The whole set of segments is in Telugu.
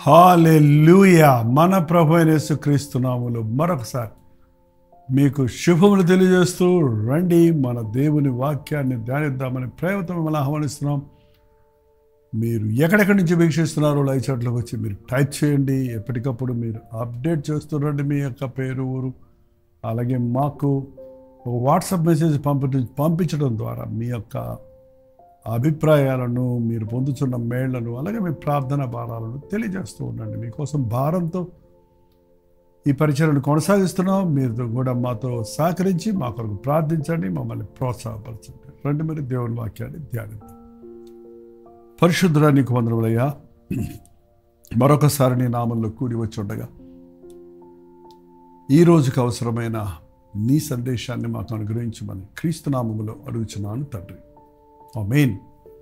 హాలెలూయా మన ప్రభు అయిన యేసుక్రీస్తు నామములో మరొకసారి మీకు శుభములు తెలియజేస్తూ రండి మన దేవుని వాక్యాన్ని ధ్యానిద్దామని ప్రేమతో మిమ్మల్ని ఆహ్వానిస్తున్నాం మీరు ఎక్కడెక్కడి నుంచి వీక్షిస్తున్నారో లైవ్ చాట్లోకి వచ్చి మీరు టైప్ చేయండి ఎప్పటికప్పుడు మీరు అప్డేట్ చేస్తుండండి మీ యొక్క పేరు ఊరు అలాగే మాకు ఒక వాట్సాప్ మెసేజ్ పంపి పంపించడం ద్వారా మీ యొక్క అభిప్రాయాలను మీరు పొందుతున్న మేళ్లను అలాగే మీ ప్రార్థన భారాలను తెలియజేస్తూ ఉండండి మీకోసం భారంతో ఈ పరిచయను కొనసాగిస్తున్నాం మీరు కూడా మాతో సహకరించి మా కొరకు ప్రార్థించండి మమ్మల్ని ప్రోత్సాహపరచండి రండి మరి దేవుని వాక్యాన్ని ధ్యానిద్దాం పరిశుద్ధుడా నీకు వందరములయ్యా మరొకసారి నీ నామంలో కూడి వచ్చి ఉండగా ఈ రోజుకి అవసరమైన నీ సందేశాన్ని మాకు అనుగ్రహించమని క్రీస్తు నామములో అడుగుచున్నాను తండ్రి ఆమేన్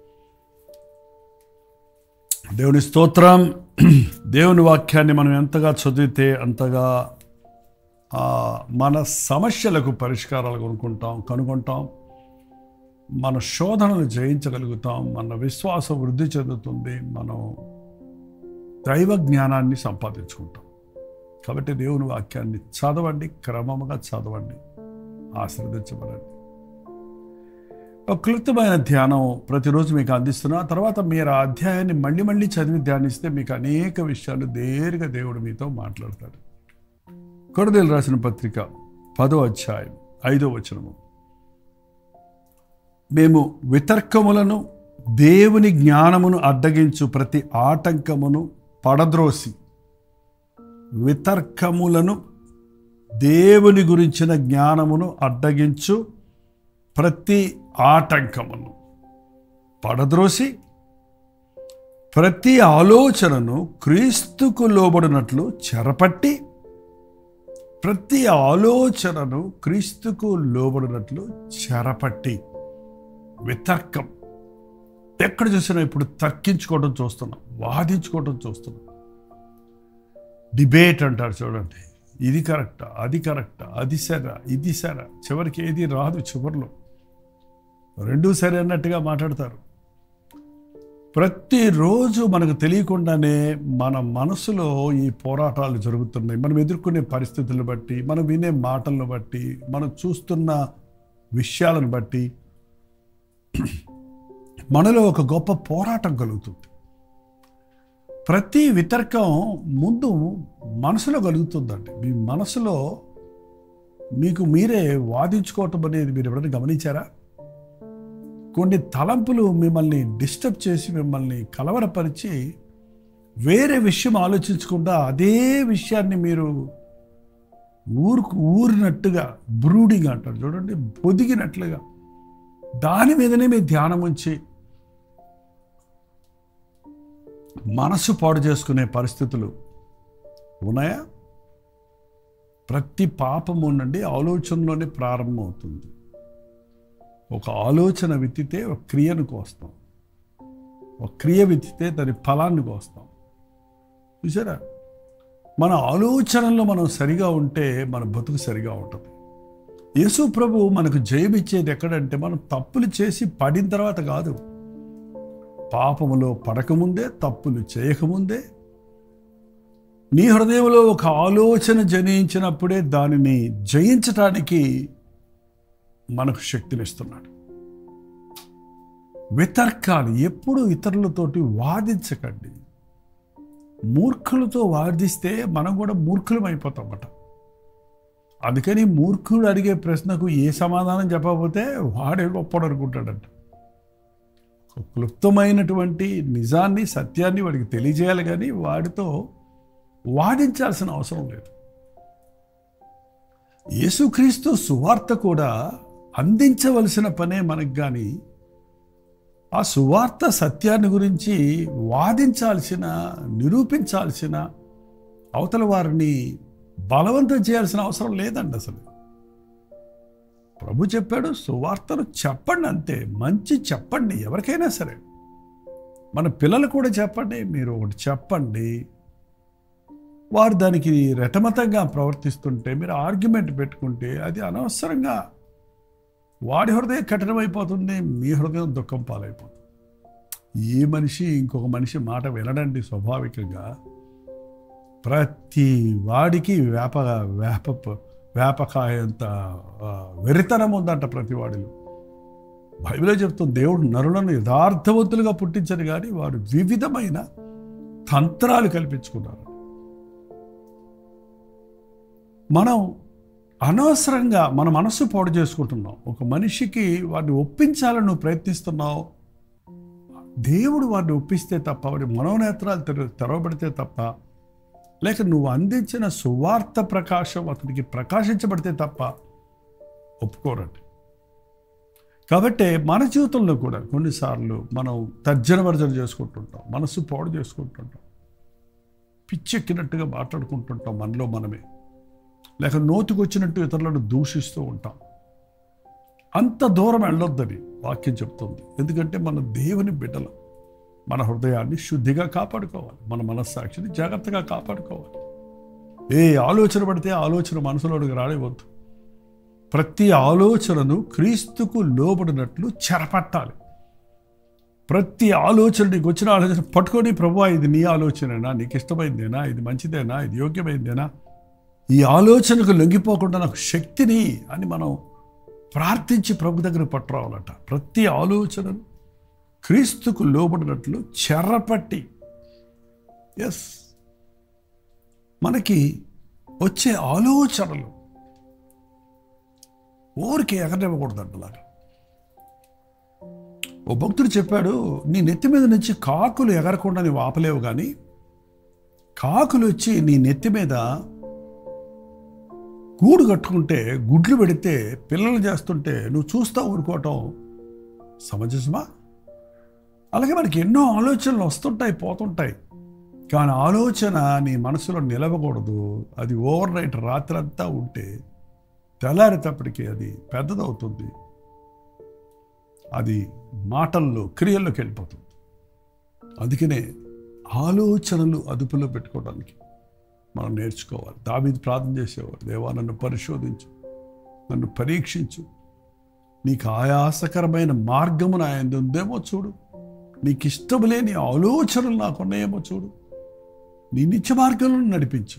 దేవుని స్తోత్రం దేవుని వాక్యాన్ని మనం ఎంతగా చదివితే అంతగా ఆ, మన సమస్యలకు పరిష్కారాలు కొనుక్కుంటాం కనుగొంటాం మన శోధనలు జయించగలుగుతాం మన విశ్వాసం వృద్ధి చెందుతుంది మనం దైవ జ్ఞానాన్ని సంపాదించుకుంటాం కాబట్టి దేవుని వాక్యాన్ని చదవండి క్రమముగా చదవండి ఆశ్రదించబడండి ఒక క్లుప్తమైన ధ్యానం ప్రతిరోజు మీకు అందిస్తున్నా తర్వాత మీరు ఆ అధ్యాయాన్ని మళ్ళీ మళ్ళీ చదివి ధ్యానిస్తే మీకు అనేక విషయాలు దేరుగా దేవుడు మీతో మాట్లాడతాడు కొరదేలు రాసిన పత్రిక పదో అధ్యాయం ఐదో వచనము మేము వితర్కములను దేవుని జ్ఞానమును అడ్డగించు ప్రతి ఆటంకమును పడద్రోసి వితర్కములను దేవుని గురించిన జ్ఞానమును అడ్డగించు ప్రతి ఆటంకమును పడద్రోసి ప్రతి ఆలోచనను క్రీస్తుకు లోబడినట్లు చెరపట్టి ప్రతి ఆలోచనను క్రీస్తుకు లోబడినట్లు చెరపట్టి వితర్కం ఎక్కడ చూసినా ఇప్పుడు తర్కించుకోవడం చూస్తున్నాం వాదించుకోవడం చూస్తున్నాం డిబేట్ అంటారు చూడండి ఇది కరెక్టా అది కరెక్టా అది సరే ఇది సరే చివరికి ఏది రాదు చివరిలో రెండూ సరే అన్నట్టుగా మాట్లాడతారు ప్రతిరోజు మనకు తెలియకుండానే మన మనసులో ఈ పోరాటాలు జరుగుతున్నాయి మనం ఎదుర్కొనే పరిస్థితులను బట్టి మనం వినే మాటలను బట్టి మనం చూస్తున్న విషయాలను బట్టి మనలో ఒక గొప్ప పోరాటం కలుగుతుంది ప్రతి వితర్కం ముందు మనసులో కలుగుతుందండి మీ మనసులో మీకు మీరే వాదించుకోవటం అనేది మీరు ఎప్పుడైనా గమనించారా కొన్ని తలంపులు మిమ్మల్ని డిస్టర్బ్ చేసి మిమ్మల్ని కలవరపరిచి వేరే విషయం ఆలోచించకుండా అదే విషయాన్ని మీరు ఊరుకు ఊరినట్టుగా బ్రూడింగ్ అంటారు చూడండి పొదిగినట్లుగా దాని మీదనే మీ ధ్యానం ఉంచి మనసు పాడు చేసుకునే పరిస్థితులు ఉన్నాయా ప్రతి పాపము నుండి ఆలోచనలోనే ప్రారంభమవుతుంది ఒక ఆలోచన విత్తితే ఒక క్రియను కోస్తాం ఒక క్రియ విత్తితే దాని ఫలాన్ని కోస్తాం చూసారా మన ఆలోచనలో మనం సరిగా ఉంటే మన బతుకు సరిగా ఉంటుంది యేసు ప్రభు మనకు జయమిచ్చేది ఎక్కడంటే మనం తప్పులు చేసి పడిన తర్వాత కాదు పాపములో పడకముందే తప్పులు చేయకముందే నీ హృదయంలో ఒక ఆలోచన జనించినప్పుడే దానిని జయించటానికి మనకు శక్తినిస్తున్నాడు వితర్కాలు ఎప్పుడు ఇతరులతోటి వాదించకండి మూర్ఖులతో వాదిస్తే మనం కూడా మూర్ఖులం అయిపోతామట అందుకని మూర్ఖుడు అడిగే ప్రశ్నకు ఏ సమాధానం చెప్పకపోతే వాడే గొప్పడు అనుకుంటాడంట ఒక క్లుప్తమైనటువంటి నిజాన్ని సత్యాన్ని వాడికి తెలియజేయాలి కానీ వాడితో వాదించాల్సిన అవసరం లేదు యేసుక్రీస్తు సువార్త కూడా అందించవలసిన పనే మనకు కానీ ఆ సువార్త సత్యాన్ని గురించి వాదించాల్సిన నిరూపించాల్సిన అవతల వారిని బలవంతం చేయాల్సిన అవసరం లేదండి అసలు ప్రభు చెప్పాడు సువార్తను చెప్పండి అంతే మంచి చెప్పండి ఎవరికైనా సరే మన పిల్లలు కూడా చెప్పండి మీరు ఒకటి చెప్పండి వారు దానికి రెటమతంగా ప్రవర్తిస్తుంటే మీరు ఆర్గ్యుమెంట్ పెట్టుకుంటే అది అనవసరంగా వాడి హృదయం కఠినమైపోతుంది మీ హృదయం దుఃఖం పాలైపోతుంది ఏ మనిషి ఇంకొక మనిషి మాట వినడండి స్వాభావికంగా ప్రతి వాడికి వేప వేప వేపకాయంత ఆ, వెరితనం ఉందంట ప్రతి వాడిలో బైబిలే చెప్తుంది దేవుడు నరులను యథార్థవంతులుగా పుట్టించరు కానీ వారు వివిధమైన తంత్రాలు కల్పించుకున్నారు మనం అనవసరంగా మన మనస్సు పాడు చేసుకుంటున్నాం ఒక మనిషికి వాడిని ఒప్పించాలని నువ్వు ప్రయత్నిస్తున్నావు దేవుడు వాడిని ఒప్పిస్తే తప్ప వాడి మనోనేత్రాలు తెర తెరవబడితే తప్ప లేక నువ్వు అందించిన సువార్త ప్రకాశం అతనికి ప్రకాశించబడితే తప్ప ఒప్పుకోరండి కాబట్టి మన జీవితంలో కూడా కొన్నిసార్లు మనం తర్జన భర్జన చేసుకుంటుంటాం మనసు పాడు చేసుకుంటుంటాం పిచ్చెక్కినట్టుగా మాట్లాడుకుంటుంటాం మనలో మనమే లేక నోతికొచ్చినట్టు ఇతరులను దూషిస్తూ ఉంటాం అంత దూరం వెళ్ళొద్దని వాక్యం చెప్తుంది ఎందుకంటే మన దేవుని బిడ్డలు మన హృదయాన్ని శుద్ధిగా కాపాడుకోవాలి మన మనస్సాక్షిని జాగ్రత్తగా కాపాడుకోవాలి ఏ ఆలోచన పడితే ఆ ఆలోచన మనసులోకి రానివద్దు ప్రతి ఆలోచనను క్రీస్తుకు లోబడినట్లు చెరపట్టాలి ప్రతి ఆలోచన నీకు వచ్చిన ఆలోచన పట్టుకొని ప్రభు ఇది నీ ఆలోచనేనా నీకు ఇష్టమైందేనా ఇది మంచిదేనా ఇది యోగ్యమైందేనా ఈ ఆలోచనకు లొంగిపోకుండా నాకు శక్తిని అని మనం ప్రార్థించి ప్రభు దగ్గర పట్టురావాలట ప్రతి ఆలోచనను క్రీస్తుకు లోబడినట్లు చెరపట్టి ఎస్ మనకి వచ్చే ఆలోచనలు ఊరికి ఎగరనివ్వకూడదంట అలాగా ఓ భక్తుడు చెప్పాడు నీ నెత్తి మీద నుంచి కాకులు ఎగరకుండా నీవు ఆపలేవు కానీ కాకులు వచ్చి నీ నెత్తి మీద గూడు కట్టుకుంటే గుడ్లు పెడితే పిల్లలు చేస్తుంటే నువ్వు చూస్తా ఊరుకోవటం సమంజసమా అలాగే మనకి ఎన్నో ఆలోచనలు వస్తుంటాయి పోతుంటాయి కానీ ఆలోచన నీ మనసులో నిలవకూడదు అది ఓవర్ నైట్ రాత్రంతా ఉంటే తెల్లారేటప్పటికి అది పెద్దదవుతుంది అది మాటల్లో క్రియల్లోకి వెళ్ళిపోతుంది అందుకనే ఆలోచనలు అదుపులో పెట్టుకోవడానికి మనం నేర్చుకోవాలి దావీది ప్రార్థన చేసేవాడు దేవా నన్ను పరిశోధించు నన్ను పరీక్షించు నీకు ఆయాసకరమైన మార్గము నా యందు ఉందేమో చూడు నీకు ఇష్టం లేని ఆలోచనలు నాకున్నాయేమో చూడు నీ నిత్య మార్గంలో నడిపించు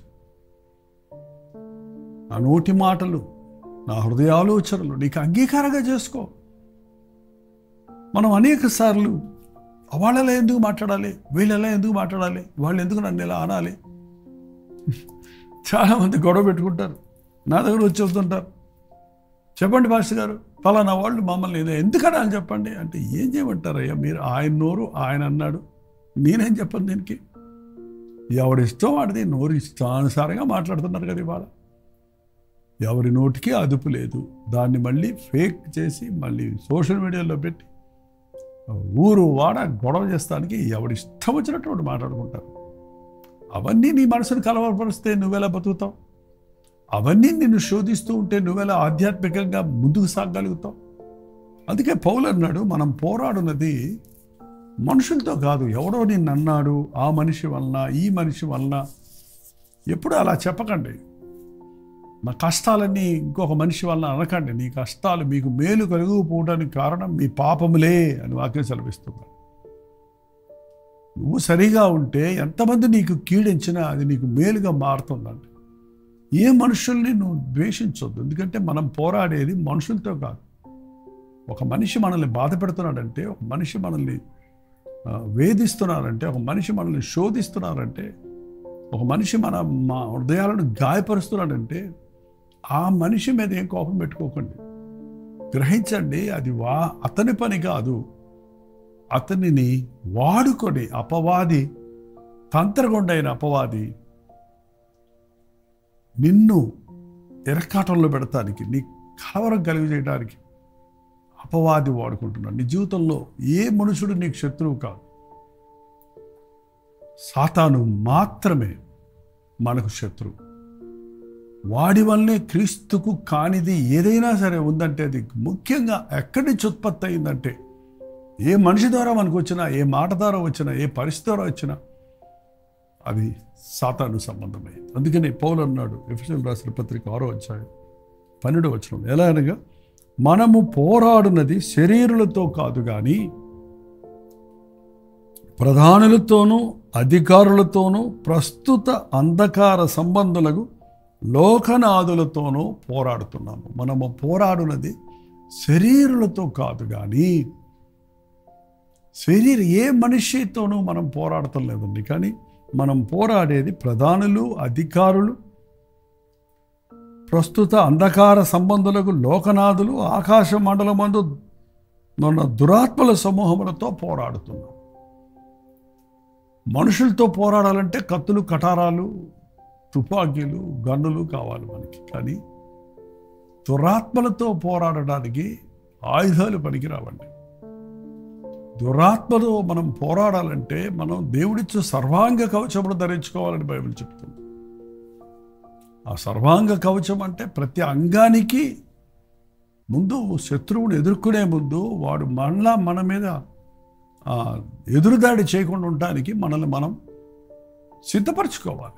నా నోటి మాటలు నా హృదయ ఆలోచనలు నీకు అంగీకారంగా చేసుకో మనం అనేక సార్లు వాళ్ళలా ఎందుకు మాట్లాడాలి వీళ్ళెలా ఎందుకు మాట్లాడాలి వాళ్ళు ఎందుకు నన్ను ఇలా అనాలి చాలామంది గొడవ పెట్టుకుంటారు నా దగ్గర వచ్చి వస్తుంటారు చెప్పండి మాస్టర్ గారు ఫలానా వాళ్ళు మమ్మల్ని ఏదో ఎందుకు అనాలి చెప్పండి అంటే ఏం చేయమంటారయ్యా మీరు ఆయన నోరు ఆయన అన్నాడు నేనేం చెప్పను దీనికి ఎవడి ఇష్టం వాడిది నోరు ఇష్టానుసారంగా మాట్లాడుతున్నారు కదా ఇవాళ ఎవరి నోటికి అదుపు లేదు దాన్ని మళ్ళీ ఫేక్ చేసి మళ్ళీ సోషల్ మీడియాలో పెట్టి ఊరు వాడ గొడవ చేస్తానికి ఎవడి ఇష్టం వచ్చినటువంటి మాట్లాడుకుంటారు అవన్నీ నీ మనసును కలవరపరిస్తే నువ్వెలా బతుకుతావు అవన్నీ నిన్ను శోధిస్తూ ఉంటే నువ్వెలా ఆధ్యాత్మికంగా ముందుకు సాగగలుగుతావు అందుకే పౌలు అన్నాడు మనం పోరాడున్నది మనుషులతో కాదు ఎవడో నిన్ను అన్నాడు ఆ మనిషి వలన ఈ మనిషి వలన ఎప్పుడు అలా చెప్పకండి నా కష్టాలన్నీ ఇంకొక మనిషి వలన అనకండి నీ కష్టాలు మీకు మేలు కలుగుపోవడానికి కారణం మీ పాపములే అని వాక్యం సెలవిస్తుంది నువ్వు సరిగా ఉంటే ఎంతమంది నీకు కీడించినా అది నీకు మేలుగా మారుతుందండి ఏ మనుషుల్ని నువ్వు ద్వేషించొద్దు ఎందుకంటే మనం పోరాడేది మనుషులతో కాదు ఒక మనిషి మనల్ని బాధ పెడుతున్నాడంటే ఒక మనిషి మనల్ని ఆ, వేధిస్తున్నారంటే ఒక మనిషి మనల్ని శోధిస్తున్నారంటే ఒక మనిషి మన మా హృదయాలను గాయపరుస్తున్నాడంటే ఆ మనిషి మీద ఏం కోపం పెట్టుకోకండి గ్రహించండి అది వా అతని పని కాదు అతనిని వాడుకొని అపవాది తంత్రగొండైన అపవాది నిన్ను ఎరకాటంలో పెడతానికి నీ కలవరం కలిగి చేయడానికి అపవాది వాడుకుంటున్నాడు నీ జీవితంలో ఏ మనుషుడు నీకు శత్రువు కాదు సాతాను మాత్రమే మనకు శత్రువు వాడి వల్లే క్రీస్తుకు కానిది ఏదైనా సరే ఉందంటే అది ముఖ్యంగా ఎక్కడి నుంచి ఉత్పత్తి అయిందంటే ఏ మనిషి ద్వారా మనకు వచ్చినా ఏ మాట ద్వారా వచ్చినా ఏ పరిస్థితి ద్వారా వచ్చినా అది సాతాను సంబంధమే అందుకని పౌలు అన్నాడు ఎఫ్ఎస్ఎల్ రాసిన పత్రిక ఆరో అధ్యాయం పన్నెండు వచ్చిన ఎలా అనగా మనము పోరాడునది శరీరులతో కాదు కానీ ప్రధానులతోనూ అధికారులతోనూ ప్రస్తుత అంధకార సంబంధులకు లోకనాథులతోనూ పోరాడుతున్నాము మనము పోరాడునది శరీరులతో కాదు కానీ శరీర ఏ మనిషితోనూ మనం పోరాడటం లేదండి కానీ మనం పోరాడేది ప్రధానులు అధికారులు ప్రస్తుత అంధకార సంబంధులకు లోకనాథులు ఆకాశ మండలమందు ఉన్న దురాత్మల సమూహములతో పోరాడుతున్నాం మనుషులతో పోరాడాలంటే కత్తులు కటారాలు తుపాకీలు గన్నులు కావాలి మనకి కానీ దురాత్మలతో పోరాడడానికి ఆయుధాలు పనికిరావండి దురాత్మతో మనం పోరాడాలంటే మనం దేవుడిచ్చు సర్వాంగ కవచమును ధరించుకోవాలని బైబిల్ చెప్తుంది ఆ సర్వాంగ కవచం అంటే ప్రతి అంగానికి ముందు శత్రువుని ఎదుర్కొనే ముందు వాడు మళ్ళా మన మీద ఆ, ఎదురుదాడి చేయకుండా ఉండటానికి మనల్ని మనం సిద్ధపరచుకోవాలి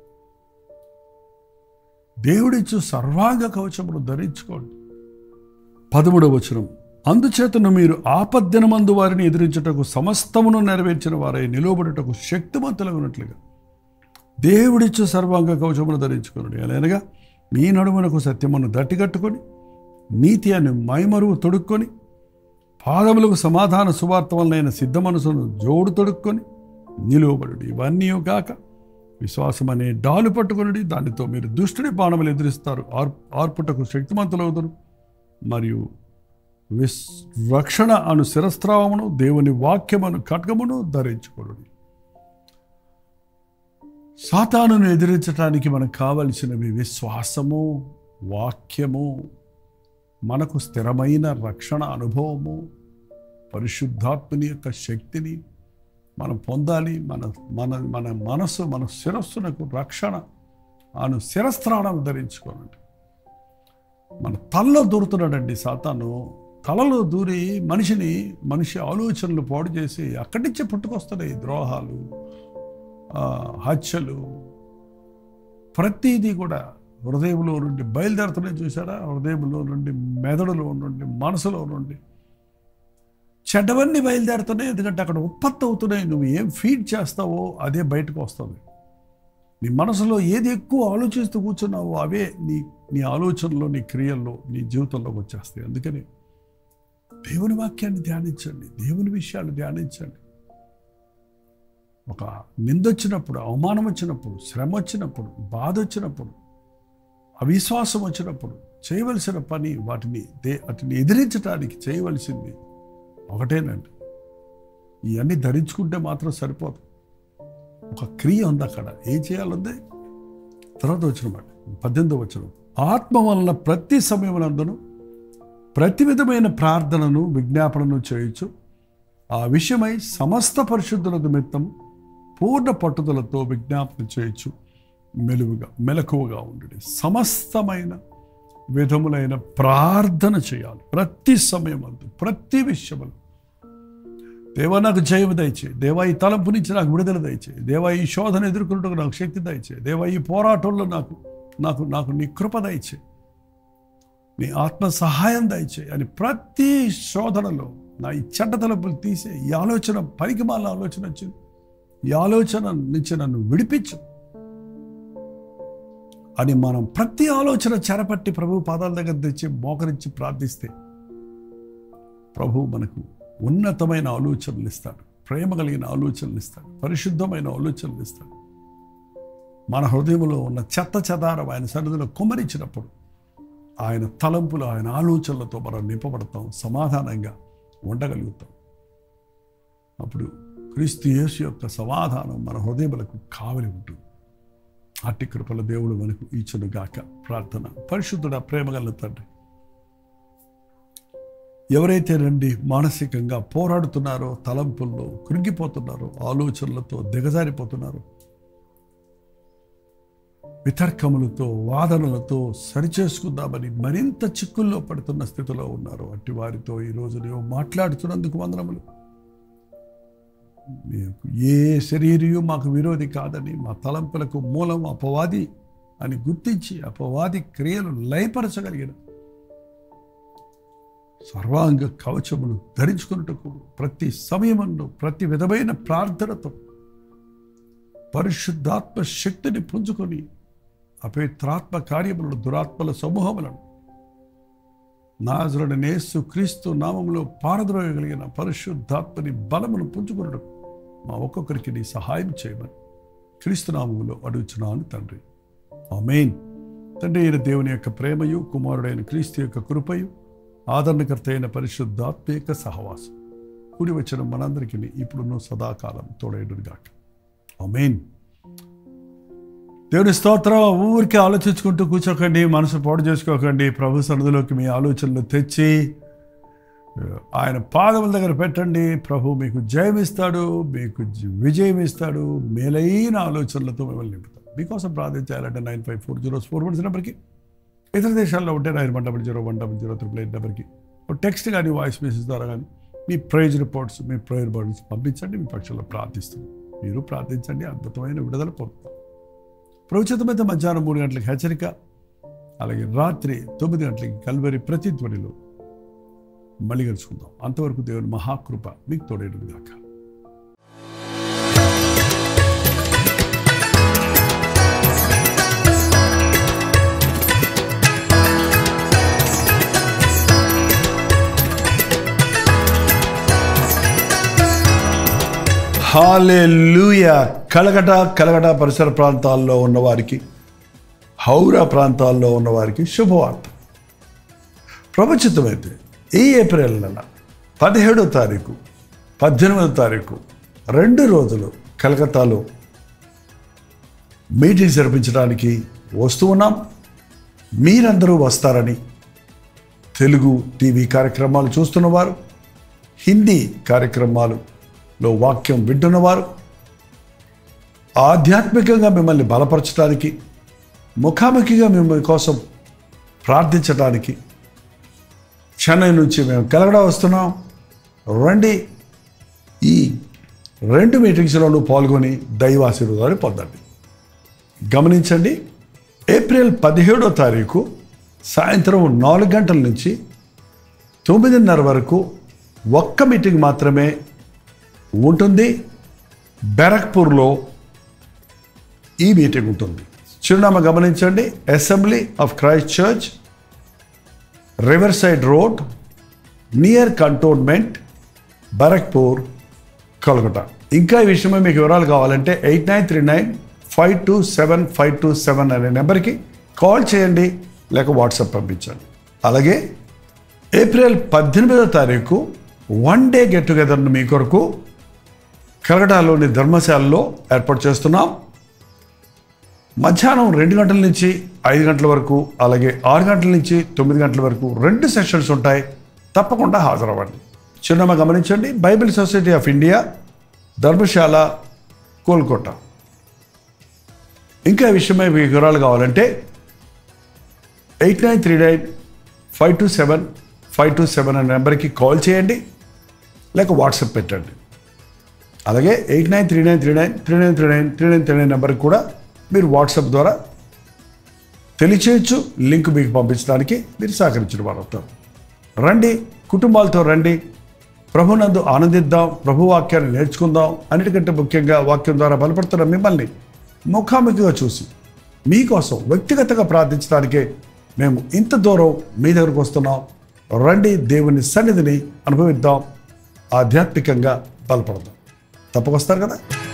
దేవుడిచ్చు సర్వాంగ కవచమును ధరించుకోండి పదమూడవ వచనం అందుచేతను మీరు ఆపద్దినమందు వారిని ఎదిరించుటకు సమస్తమును నెరవేర్చిన వారై నిలువబడుటకు శక్తిమంతులగినట్లుగా దేవుడిచ్చు సర్వాంగ కవచమును ధరించుకున్నాడు ఎలాగనగా మీ నడుమునకు సత్యమును దట్టికట్టుకొని నీతి అని మైమరువు తొడుక్కొని పాదములకు సమాధాన సువార్త వలనైన సిద్ధ మనసును జోడు తొడుక్కొని నిలువబడు ఇవన్నీ కాక విశ్వాసం అనే డాలు పట్టుకొనుడి దానితో మీరు దుష్టుని బాణములు ఎదిరిస్తారు ఆర్ ఆర్పుటకు శక్తిమంతులవుతారు మరియు విస్ రక్షణ అను శిరస్త్రావమును దేవుని వాక్యమును ఖడ్గమును ధరించుకొనుడి సాతానును ఎదిరించడానికి మనకు కావలసినవి విశ్వాసము వాక్యము మనకు స్థిరమైన రక్షణ అనుభవము పరిశుద్ధాత్మని యొక్క శక్తిని మనం పొందాలి మన మన మన మనసు మన శిరస్సునకు రక్షణ అను శిరస్త్రాణం ధరించుకోనండి మన తలలో దూరుతున్నాడండి సాతాను తలలో దూరి మనిషిని మనిషి ఆలోచనలు పాడు చేసి అక్కడి నుంచే పుట్టుకొస్తున్నాయి ద్రోహాలు ఆ, హత్యలు ప్రతిదీ కూడా హృదయంలో నుండి బయలుదేరుతున్నాయి చూసారా హృదయంలో నుండి మెదడులో నుండి మనసులో నుండి చెడ్డవన్నీ బయలుదేరుతున్నాయి ఎందుకంటే అక్కడ ఉత్పత్తి అవుతున్నాయి నువ్వు ఏం ఫీడ్ చేస్తావో అదే బయటకు వస్తుంది నీ మనసులో ఏది ఎక్కువ ఆలోచిస్తూ కూర్చున్నావో అవే నీ నీ ఆలోచనలో నీ క్రియల్లో నీ జీవితంలోకి వచ్చేస్తాయి అందుకని దేవుని వాక్యాన్ని ధ్యానించండి దేవుని విషయాలు ధ్యానించండి ఒక నిందొచ్చినప్పుడు అవమానం వచ్చినప్పుడు శ్రమ వచ్చినప్పుడు బాధ వచ్చినప్పుడు అవిశ్వాసం వచ్చినప్పుడు చేయవలసిన పని వాటిని దే వాటిని ఎదిరించడానికి చేయవలసింది ఒకటేనండి ఇవన్నీ ధరించుకుంటే మాత్రం సరిపోదు ఒక క్రియ ఉంది అక్కడ ఏం చేయాలంది తర్వాత వచ్చిన మాట పద్దెనిమిదో వచ్చిన ఆత్మ వలన ప్రతి సమయమునందును ప్రతి విధమైన ప్రార్థనను విజ్ఞాపనను చేయొచ్చు ఆ విషయమై సమస్త పరిశుద్ధుల నిమిత్తం పూర్ణ పట్టుదలతో విజ్ఞాపన చేయొచ్చు మెలుగుగా మెలకువగా ఉండండి సమస్తమైన విధములైన ప్రార్థన చేయాలి ప్రతి సమయమందు ప్రతి విషయములు దేవా నాకు జయము దయచే దేవా ఈ తలంపు నుంచి నాకు విడుదల దయచే దేవా ఈ శోధన ఎదుర్కొంటూ నాకు శక్తి దయచే దేవా ఈ పోరాటంలో నాకు నాకు నాకు నీ కృప దయచే నీ ఆత్మ సహాయం దయచే అని ప్రతి శోధనలో నా ఈ చెడ్డ తలుపులు తీసే ఈ ఆలోచన పనికి మాల ఆలోచన వచ్చింది ఈ ఆలోచన నుంచి నన్ను విడిపించు అని మనం ప్రతి ఆలోచన చెరపట్టి ప్రభు పాదాల దగ్గర తెచ్చి మోకరించి ప్రార్థిస్తే ప్రభు మనకు ఉన్నతమైన ఆలోచనలు ఇస్తాడు ప్రేమ కలిగిన ఆలోచనలు ఇస్తాడు పరిశుద్ధమైన ఆలోచనలు ఇస్తాడు మన హృదయంలో ఉన్న చెత్త చెదారం ఆయన సన్నిధిలో కుమరించినప్పుడు ఆయన తలంపులు ఆయన ఆలోచనలతో మనం నింపబడతాం సమాధానంగా ఉండగలుగుతాం అప్పుడు క్రీస్తు యేసు యొక్క సమాధానం మన హృదయములకు కావలి ఉంటుంది అట్టి కృపల దేవుడు మనకు ఇచ్చును గాక ప్రార్థన పరిశుద్ధుడ ప్రేమగల తండ్రి ఎవరైతే రండి మానసికంగా పోరాడుతున్నారో తలంపుల్లో కృంగిపోతున్నారో ఆలోచనలతో దిగజారిపోతున్నారో వితర్కములతో వాదనలతో సరిచేసుకుందామని మరింత చిక్కుల్లో పడుతున్న స్థితిలో ఉన్నారు అట్టి వారితో ఈరోజు నీవు మాట్లాడుతున్నందుకు వందనములు మీకు ఏ శరీరయు మాకు విరోధి కాదని మా తలంపులకు మూలం అపవాది అని గుర్తించి అపవాది క్రియలు లయపరచగలిగిన సర్వాంగ కవచమును ధరించుకున్నటకు ప్రతి సమయమందు ప్రతి విధమైన ప్రార్థనతో పరిశుద్ధాత్మ శక్తిని పుంజుకొని అపవిత్రాత్మ కార్యములను దురాత్మల సమూహములను నాజరుడు నేసు క్రీస్తు నామములో పారద్రోయగలిగిన పరిశుద్ధాత్మని బలమును పుంజుకున్నట్టు మా ఒక్కొక్కరికి నీ సహాయం చేయమని క్రీస్తు నామములో అడుగుచున్నాను తండ్రి ఆమెన్ తండ్రి అయిన దేవుని యొక్క ప్రేమయు కుమారుడైన క్రీస్తు యొక్క కృపయు ఆదరణకర్త అయిన పరిశుద్ధాత్మ యొక్క సహవాసం కూడి వచ్చిన మనందరికీ ఇప్పుడున్న సదాకాలం తోడైడుగాక ఆమెన్ దేవుని స్తోత్రం ఊరికే ఆలోచించుకుంటూ కూర్చోకండి మనసు పాడు చేసుకోకండి ప్రభు సన్నిధిలోకి మీ ఆలోచనలు తెచ్చి ఆయన పాదముల దగ్గర పెట్టండి ప్రభు మీకు జయం ఇస్తాడు మీకు జ- విజయం ఇస్తాడు మేలైన ఆలోచనలతో మిమ్మల్ని నింపుతాడు మీకోసం ప్రార్థించాలంటే nine five four zero four one నెంబర్కి ఇతర దేశాల్లో ఉంటే nine one double zero one double zero triple eight నెంబర్కి టెక్స్ట్ కానీ వాయిస్ మెసేజ్ ద్వారా కానీ మీ ప్రైజ్ రిపోర్ట్స్ మీ ప్రేయర్ బర్డ్స్ పంపించండి మీ పక్షంలో ప్రార్థిస్తుంది మీరు ప్రార్థించండి అద్భుతమైన విడుదల పొందుతాం ప్రవచితమైన మధ్యాహ్నం మూడు గంటలకు హెచ్చరిక అలాగే రాత్రి తొమ్మిది గంటలకి కల్వరి ప్రతిధ్వనిలో మళ్ళీ కలుసుకుందాం అంతవరకు దేవుని మహాకృప మీకు తోడేడు గాక హాలెలూయ కలగట కలగట పరిసర ప్రాంతాల్లో ఉన్నవారికి హౌరా ప్రాంతాల్లో ఉన్నవారికి శుభవార్త ప్రపంచితమైతే ఈ ఏప్రిల్ నెల పదిహేడో తారీఖు పద్దెనిమిదో తారీఖు రెండు రోజులు కలకత్తాలో మీటింగ్ జరిపించడానికి వస్తూ ఉన్నాం మీరందరూ వస్తారని తెలుగు టీవీ కార్యక్రమాలు చూస్తున్నవారు హిందీ కార్యక్రమాలులో వాక్యం వింటున్నవారు ఆధ్యాత్మికంగా మిమ్మల్ని బలపరచడానికి ముఖాముఖిగా మిమ్మల్ని కోసం ప్రార్థించడానికి చెన్నై నుంచి మేము కలగడ వస్తున్నాం రండి ఈ రెండు మీటింగ్స్లోనూ పాల్గొని దైవాశీర్వాదాలు పొందండి గమనించండి ఏప్రిల్ పదిహేడో తారీఖు సాయంత్రం నాలుగు గంటల నుంచి తొమ్మిదిన్నర వరకు ఒక్క మీటింగ్ మాత్రమే ఉంటుంది బెరక్పూర్లో ఈ మీటింగ్ ఉంటుంది చిరునామా గమనించండి assembly of Christ church river side road near cantonment Barrackpore Kolkata ఇంకా ఈ విషయమై మీకు వివరాలు కావాలంటే eight nine three nine five two seven five two seven అనే నెంబర్కి కాల్ చేయండి లేక వాట్సాప్ పంపించండి అలాగే ఏప్రిల్ పద్దెనిమిదో తారీఖు వన్ డే గెట్ టుగెదర్ను మీ కొరకు కలకటాలోని ధర్మశాలలో ఏర్పాటు చేస్తున్నాం మధ్యాహ్నం రెండు గంటల నుంచి ఐదు గంటల వరకు అలాగే ఆరు గంటల నుంచి తొమ్మిది గంటల వరకు రెండు సెషన్స్ ఉంటాయి తప్పకుండా హాజరవ్వండి చిరునామా గమనించండి Bible society of India Dharamshala Kolkata ఇంకా ఈ విషయమై మీకు వివరాలు కావాలంటే eight nine three nine five two seven five two seven అనే నెంబర్కి కాల్ చేయండి లేక వాట్సాప్ పెట్టండి అలాగే eight nine three nine three nine three nine three nine three nine three nine నెంబర్కి కూడా మీరు వాట్సాప్ ద్వారా తెలియచేయచ్చు లింక్ మీకు పంపించడానికి మీరు సహకరించిన వారు అవుతారు రండి కుటుంబాలతో రండి ప్రభునందు ఆనందిద్దాం ప్రభు వాక్యాన్ని నేర్చుకుందాం అన్నిటికంటే ముఖ్యంగా వాక్యం ద్వారా బలపడుతున్న మిమ్మల్ని ముఖాముఖిగా చూసి మీకోసం వ్యక్తిగతంగా ప్రార్థించడానికే మేము ఇంత దూరం మీ దగ్గరకు వస్తున్నాం రండి దేవుని సన్నిధిని అనుభవిద్దాం ఆధ్యాత్మికంగా బలపడదాం తప్పకొస్తారు కదా